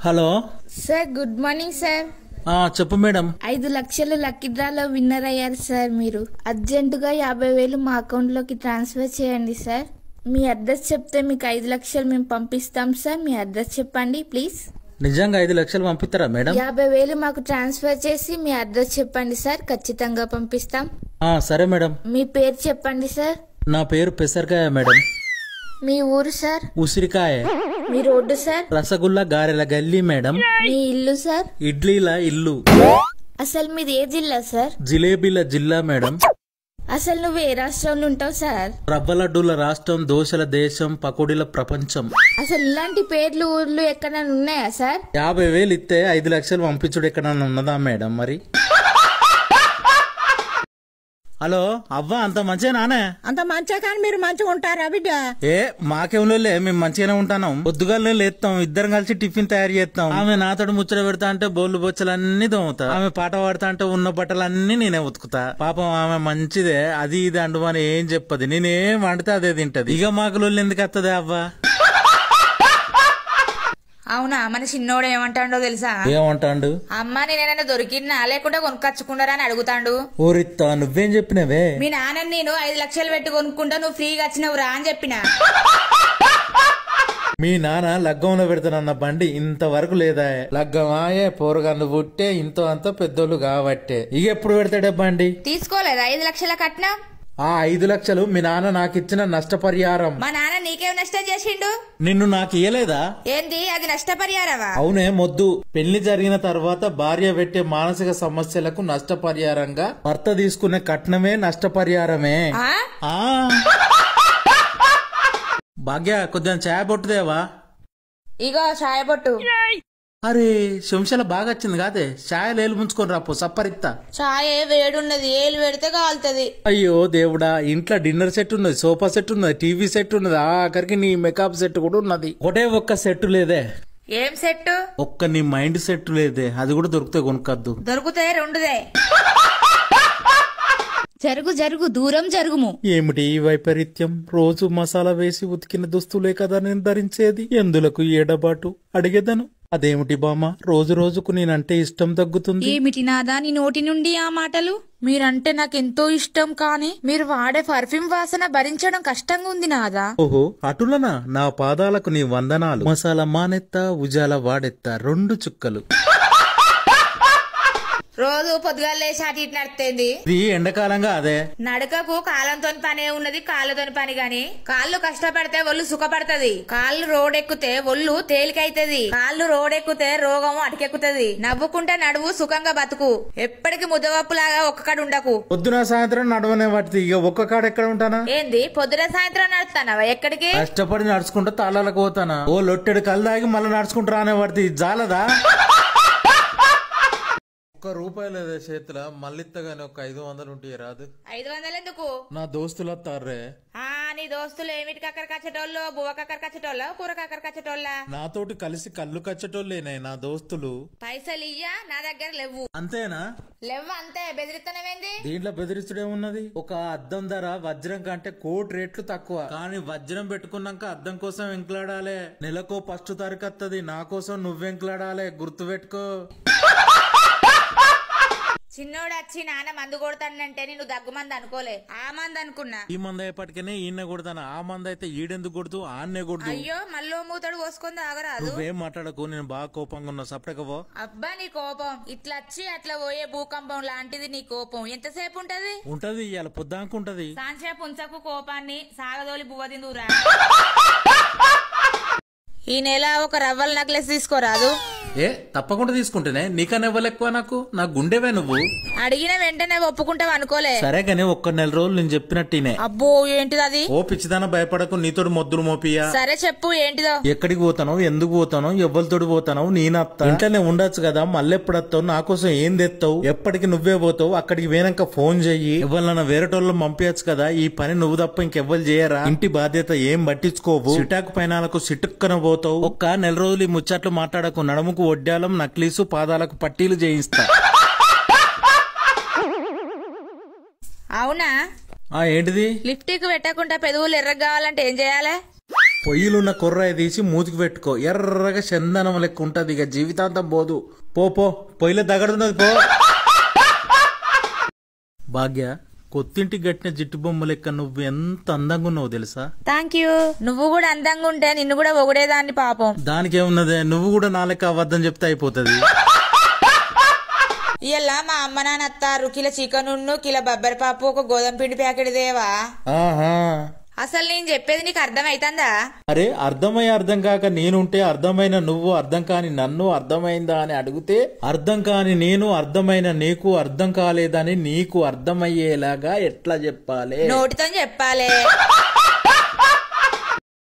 Hello sir good morning sir ఆ చెప్పు madam ఐదు లక్షలు లక్కీ డ్రాలో విన్నర్ అయ్యారు సార్ మీరు అర్జెంటుగా యాభై వేలు మా అకౌంట్లోకి ట్రాన్స్ఫర్ చేయండి సార్ మీ అడ్రస్ చెప్తే మీకు ఐదు లక్షలు మేము పంపిస్తాం సార్ మీ అడ్రస్ చెప్పండి ప్లీజ్ నిజంగా ఐదు లక్షలు పంపిస్తారా మేడం యాభై వేలు మాకు ట్రాన్స్ఫర్ చేసి మీ అడ్రస్ చెప్పండి సార్ ఖచ్చితంగా పంపిస్తాం ఆ సరే మేడం మీ పేరు చెప్పండి సార్ నా పేరు పెసరకాయ మేడం మీ ఊరు సార్ ఉసిరికాయ మీ రోడ్డు సార్ రసగుల్లా గారెల గల్లీ మేడం మీ ఇల్లు సార్ ఇడ్లీల ఇల్లు అసలు మీది ఏ జిల్లా సార్ జిలేబీల జిల్లా మేడం అసలు నువ్వు ఏ రాష్ట్రంలో ఉంటావు సార్ రవ్వ లడ్డూల రాష్ట్రం దోశల దేశం పకోడీల ప్రపంచం అసలు ఇలాంటి పేర్లు ఊర్లు ఎక్కడైనా ఉన్నాయా సార్ యాభై వేలు ఇస్తే ఐదు లక్షలు పంపించుడు ఎక్కడన్నా ఉన్నదా మేడం మరి హలో అవ్వ అంత మంచిగా నానే అంత మంచిగా కానీ మీరు మంచిగా ఉంటారా బిడ్డ ఏ మాకేం లే మేము మంచిగానే ఉంటాం పొద్దుగాలనే లేస్తాం ఇద్దరం కలిసి టిఫిన్ తయారు చేస్తాం ఆమె నాతోటి ముచ్చట పెడతా అంటే బోళ్ళు బొచ్చలు అన్ని దోముతా ఆమె పాట పాడతా అంటే ఉన్న బట్టలన్నీ నేనే ఉతుకుతా పాపం ఆమె మంచిదే అది ఇది అండుమని ఏం చెప్పదు నేనేం వండితే అదే తింటది ఇక మాకు లొల్లి ఎందుకు వస్తుంది అవ్వ అవునా మన చిన్నోడు ఏమంటాడో తెలుసా ఏమంటాండు అమ్మ నేనైనా దొరికినా లేకుండా కొనుక్కొచ్చుకున్నారా అని అడుగుతాడు ఊరిత్తా నువ్వేం చెప్పినవే మీ నాన్న నేను ఐదు లక్షలు పెట్టి కొనుక్కుంటా నువ్వు ఫ్రీగా వచ్చినవురా అని చెప్పిన మీ నాన్న లగ్గంలో పెడతానన్న బండి ఇంతవరకు లేదా లగ్గమాయే పోరగాళ్ళు పుట్టే ఇంతో అంత పెద్దోళ్ళు కాబట్టే ఇక ఎప్పుడు పెడతాడే బండి తీసుకోలేదా ఐదు లక్షల కట్నం ఆ ఐదు లక్షలు మీ నాన్న నాకు ఇచ్చిన నష్టపరిహారం మా నాన్న నీకేం నష్టం చేసిండు నిన్ను నాకు ఇయ్యలేదా ఏంది అది నష్టపరిహారమా అవునే మొద్దు పెళ్లి జరిగిన తర్వాత భార్య పెట్టే మానసిక సమస్యలకు నష్టపరిహారంగా భర్త తీసుకునే కట్నమే నష్టపరిహారమే ఆ? ఆ భాగ్య కొద్దిగా ఛాయ పొట్టుదేవా ఇగో చాయబొట్టు అరే శంశాల బాగా వచ్చింది కాదే ఛాయలు ఏలు ముంచుకొని రాపో సప్పరిత్తా చాయ్ వేడున్నది ఏలు పెడితే కాలుతుంది అయ్యో దేవుడా ఇంట్లో డిన్నర్ సెట్ ఉన్నది సోఫా సెట్ ఉన్నది టీవీ సెట్ ఉన్నది ఆఖరికి నీ మేకప్ సెట్ కూడా ఉన్నది ఒకటే ఒక్క సెట్ లేదే ఏం సెట్టు ఒక్క నీ మైండ్ సెట్ లేదే అది కూడా దొరికితే కొనుక్కద్దు దొరుకుతే రెండుదే జరుగు జరుగు దూరం జరుగుము ఏమిటి ఈ వైపరీత్యం రోజు మసాలా వేసి ఉతికిన దుస్తులే కదా నేను ధరించేది ఎందులకు ఈ ఎడబాటు అడిగేదను అదేమిటి బామ్మ రోజు రోజుకు నేనంటే ఇష్టం తగ్గుతుంది ఏమిటి నాదా నీ నోటి నుండి ఆ మాటలు మీరంటే నాకు ఎంతో ఇష్టం కానీ మీరు వాడే పర్ఫ్యూమ్ వాసన భరించడం కష్టంగా ఉంది నాదా ఓహో అటులనా నా పాదాలకు నీ వందనాలు మసాలా మానెత్త ఉజాల వాడెత్త రెండు చుక్కలు రోజు పొద్దుగాల లేచి అటు ఇటు నడుతుంది ఇది ఎండాకాలంగా అదే నడకకు కాలంతో పనే ఉన్నది కాళ్ళతో పని గాని కాళ్ళు కష్టపడితే ఒళ్ళు సుఖపడుతుంది కాళ్ళు రోడ్ ఎక్కితే ఒళ్ళు తేలికైతది కాళ్ళు రోడ్ ఎక్కితే రోగం అటుకెక్కుతది నవ్వుకుంటే నడువు సుఖంగా బతుకు ఎప్పటికి ముద్దవప్పులాగా ఒక్కకడ ఉండకు పొద్దున సాయంత్రం నడవనే వాటిది ఇక ఒక్క కాడ ఎక్కడ ఉంటానా ఏంది పొద్దున సాయంత్రం నడుస్తానవా ఎక్కడికి కష్టపడి నడుచుకుంటూ తాళాలకు పోతానా ఓ లొట్టెడు కళ్ళు దాగి మళ్ళీ నడుచుకుంటూ రానే పడితే ఇది జాలదా ఒక్క రూపాయి లేదా చేతిలో మళ్ళీత్తగానే ఒక ఐదు వందలు ఉంటే రాదు ఐదు వందలు ఎందుకు నా దోస్తులు వస్తారే ఆ నీ దోస్తులు ఏమిటి కక్కర కచ్చటోళ్ళు బువ్వ కక్కర కచ్చటోళ్ళ కూర కక్కర కచ్చటోళ్ళ నాతోటి కలిసి కళ్ళు కచ్చటోళ్ళేనే నా దోస్తులు పైసలు ఇయ్యా నా దగ్గర లేవు అంతేనా లేవు అంతే బెదిరిత్తనమేంది దీంట్లో బెదిరిస్తుడే ఉన్నది ఒక అద్దం ధర వజ్రం కంటే కోటి రేట్లు తక్కువ కానీ వజ్రం పెట్టుకున్నాక అద్దం కోసం వెంకలాడాలే నెలకో ఫస్ట్ తారీఖు వస్తుంది నా కోసం నువ్వెంకలాడాలే గుర్తు పెట్టుకో చిన్నోడు వచ్చి నాన్న మందు కొడతానంటే నేను దగ్గు మంది అనుకోలే ఆ మంది అనుకున్నా ఈ మంద అయ్యేపటికనే ఈయన కొడతాను ఆ మంద అయితే ఈడెందుకు కొడుతూ ఆన్నే కొడుతూ అయ్యో మళ్ళీ మూతడు పోసుకొని ఆగరాదు నువ్వేం మాట్లాడకు నేను బాగా కోపంగా ఉన్నా సపడకవో అబ్బా నీ కోపం ఇట్లా వచ్చి అట్లా పోయే భూకంపం లాంటిది నీ కోపం ఎంతసేపు ఉంటది ఉంటది ఇవాళ పొద్దానికి ఉంటది సాంచేపు ఉంచకు కోపాన్ని సాగదోలి బువ్వదిందురా ఈ నెల ఒక రవ్వల నెక్లెస్ తీసుకోరాదు ఏ తప్పకుండా తీసుకుంటేనే నీకన్నా ఇవ్వలు ఎక్కువ నాకు నా గుండెవే నువ్వు అడిగిన వెంటనే ఒప్పుకుంటావు అనుకోలే సరే కానీ ఒక్క నెల రోజులు నేను చెప్పినట్టినే అబ్బో ఏంటిది అది ఓ పిచ్చిదాన భయపడకు నీతోటి మొద్దులు మోపియా సరే చెప్పు ఏంటిదో ఎక్కడికి పోతానో ఎందుకు పోతానో ఎవరితోటి పోతానో నేనత్తా ఇంట్లోనే ఉండొచ్చు కదా మళ్ళీ ఎప్పుడు వస్తావు నా కోసం ఏం తెస్తావు ఎప్పటికి నువ్వే పోతావు అక్కడికి పోయినాక ఫోన్ చెయ్యి ఎవరినైనా వేరేటోళ్ళని పంపించచ్చు కదా ఈ పని నువ్వు తప్ప ఇంకెవ్వరు చేయరా ఇంటి బాధ్యత ఏం పట్టించుకోవు సిటాకు పైనాలకు సిటుక్కన పోతావు ఒక్క నెల రోజులు ఈ ముచ్చట్లు మాట్లాడకు నడుముకు వడ్డాలం నక్లీసు పాదాలకు పట్టీలు చేయిస్తా అవునా ఆ ఏంటిది లిఫ్టీకి పెట్టకుండా పెదవులు ఎర్రగా కావాలంటే ఏం చేయాలి పొయ్యిలున్న కొర్రాయి తీసి మూతికి పెట్టుకో ఎర్రగా చందనం లెక్క ఉంటది ఇక జీవితాంతం పోదు పో పో పొయ్యిలో దగడున్నది పో భాగ్య కొత్తింటికి కట్టిన జిట్టు బొమ్మ లెక్క నువ్వు ఎంత అందంగా ఉన్నావు తెలుసా థ్యాంక్ యూ నువ్వు కూడా అందంగా ఉంటే నిన్ను కూడా ఒగడేదాన్ని పాపం దానికేమున్నదే నువ్వు కూడా నా లెక్క అబద్ధం చెప్తే అయిపోతుంది ఇలా మా అమ్మ నాన్న అత్తారు కిలో చికెన్ ఉన్ను కిలో బబ్బరి పప్పు ఒక గోధుమ పిండి ప్యాకెట్ దేవా ఆహా అసలు నేను చెప్పేది నీకు అర్థం అవుతుందా అరే అర్థమై అర్థం కాక నేనుంటే అర్థమైన నువ్వు అర్థం కాని నన్ను అర్థమైందా అని అడిగితే అర్థం కాని నేను అర్థమైన నీకు అర్థం కాలేదని నీకు అర్థమయ్యేలాగా ఎట్లా చెప్పాలి నోటితో చెప్పాలి